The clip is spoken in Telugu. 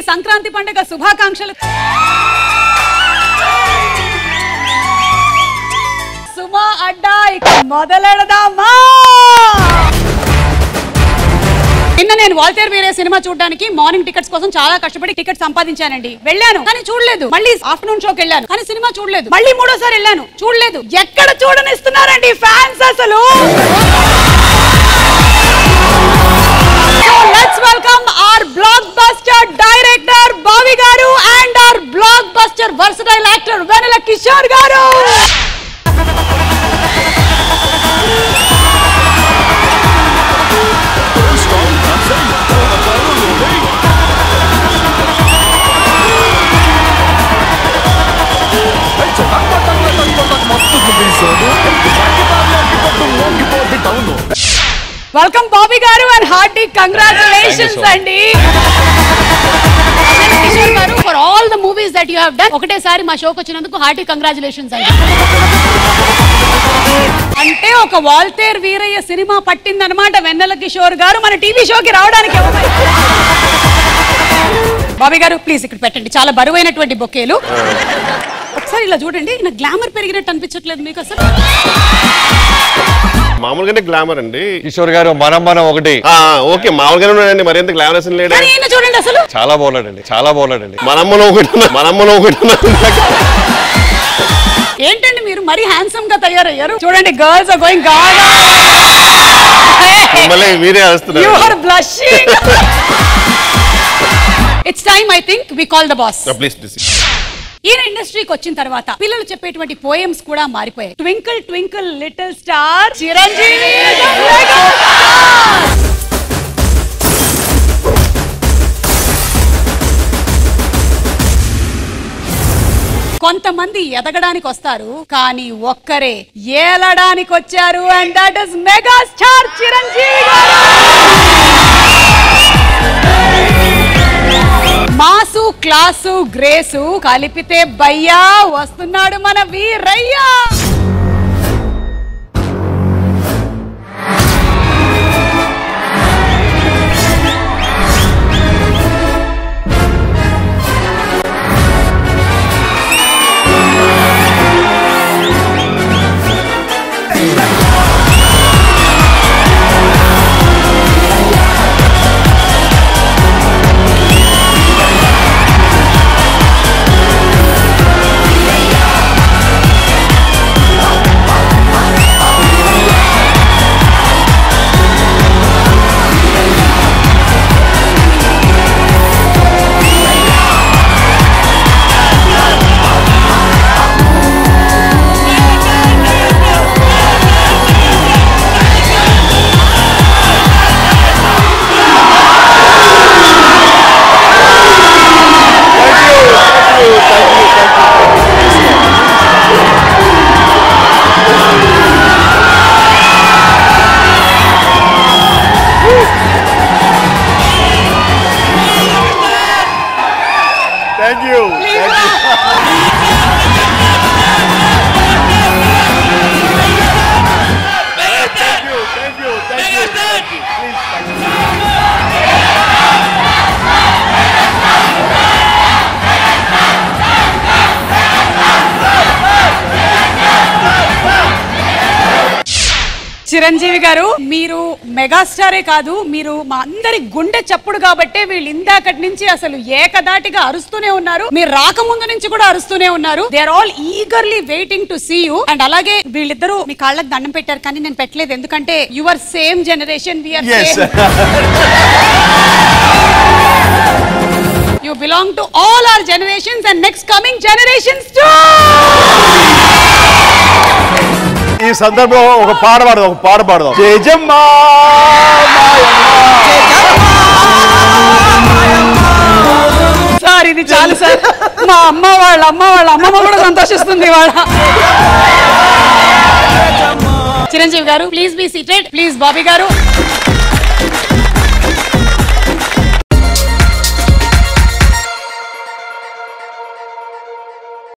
సంక్రాంతి పండుగ శుభాకాంక్షలు సుమా అడ్డా ఇక మొదలెడదామా నిన్న నేను వాల్తేర్ వీరే సినిమా చూడడానికి మార్నింగ్ టికెట్స్ కోసం చాలా కష్టపడి టికెట్ సంపాదించానండి వెళ్ళాను కానీ చూడలేదు మళ్ళీ ఆఫ్టర్నూన్ షోకి వెళ్ళాను కానీ సినిమా చూడలేదు మళ్ళీ మూడోసారి వెళ్ళాను చూడలేదు ఎక్కడ చూడనిస్తున్నారండి ఫ్యాన్స్ అసలు let's welcome our blockbuster director Bobby garu and our blockbuster versatile actor Vennela Kishore garu welcome Bobby గారు అండ్ హార్టీ కంగ్రాచులేషన్స్ అండి Kishore garu for all the movies that you have done ఒకటేసారి మా షోకి వచ్చినందుకు హార్టీ కంగ్రాచులేషన్స్ అండి అంటే ఒక వాల్తేర్ వీరయ్య సినిమా పట్టిందనమాట వెన్నెల కిషోర్ గారు మన టీవీ షోకి రావడానికి బాబీ గారు ప్లీజ్ ఇక్కడ పెట్టండి చాలా బరువైనటువంటి బొకేలు ఒకసారి ఇలా చూడండి నా గ్లామర్ పెరిగినట్టు అనిపించట్లేదు మీకు అసలు మామూలుగానే గ్లామర్ అండి కిషోర్ గారు మనం మనం ఒకటి ఆ, ఓకే మామూలుగానే ఉన్నాడండి మరి ఎంత గ్లామరస్ లేడు కానీ ఈయన చూడండి అసలు చాలా బాగున్నాడండి చాలా బాగున్నాడండి మనమ్మను ఒకటి ఉన్నా- మనమ్మను ఒకటి ఉన్నా. ఏంటండి మీరు మరీ హ్యాండ్సమ్ గా తయారయ్యారు చూడండి గర్ల్స్ ఆర్ గోయింగ్ గాడ్ మిమ్మల్ని మీరే యు అరుస్తున్నారు are blushing it's time I think we call the boss please please ఈయన ఇండస్ట్రీకి వచ్చిన తర్వాత పిల్లలు చెప్పేటువంటి పోయమ్స్ కూడా మారిపోయాయి twinkle twinkle little star Chiranjeevi is a mega star. కొంతమంది ఎదగడానికి వస్తారు కానీ ఒక్కరే ఏలడానికి వచ్చారు and that is mega star Chiranjeevi garu mass class grace కలిపితే బయ్యా వస్తున్నాడు మన వీరయ్యా థ్యాంక్ యూ చిరంజీవి గారు మీరు మెగాస్టారే కాదు మీరు మా అందరి గుండె చప్పుడు కాబట్టే వీళ్ళు ఇందాకటి నుంచి అసలు ఏకదాటిగా అరుస్తూనే ఉన్నారు మీరు రాకముందు నుంచి కూడా అరుస్తూనే ఉన్నారు they are all eagerly waiting to see you and అలాగే వీళ్ళిద్దరూ మీ కాళ్ళకి దండం పెట్టారు కానీ నేను పెట్టలేదు ఎందుకంటే your same generation we are Yes. You belong to all our generations and next coming generations to ఈ సందర్భంలో ఒక పాట పాడదాం ఒక పాట పాడదాం జయజమ్మా సార్ ఇది చాలు సార్ మా అమ్మ వాళ్ళ అమ్మ వాళ్ళ అమ్మమ్మ కూడా సంతోషిస్తుంది వాళ్ళ Chiranjeevi garu please be seated please Bobby గారు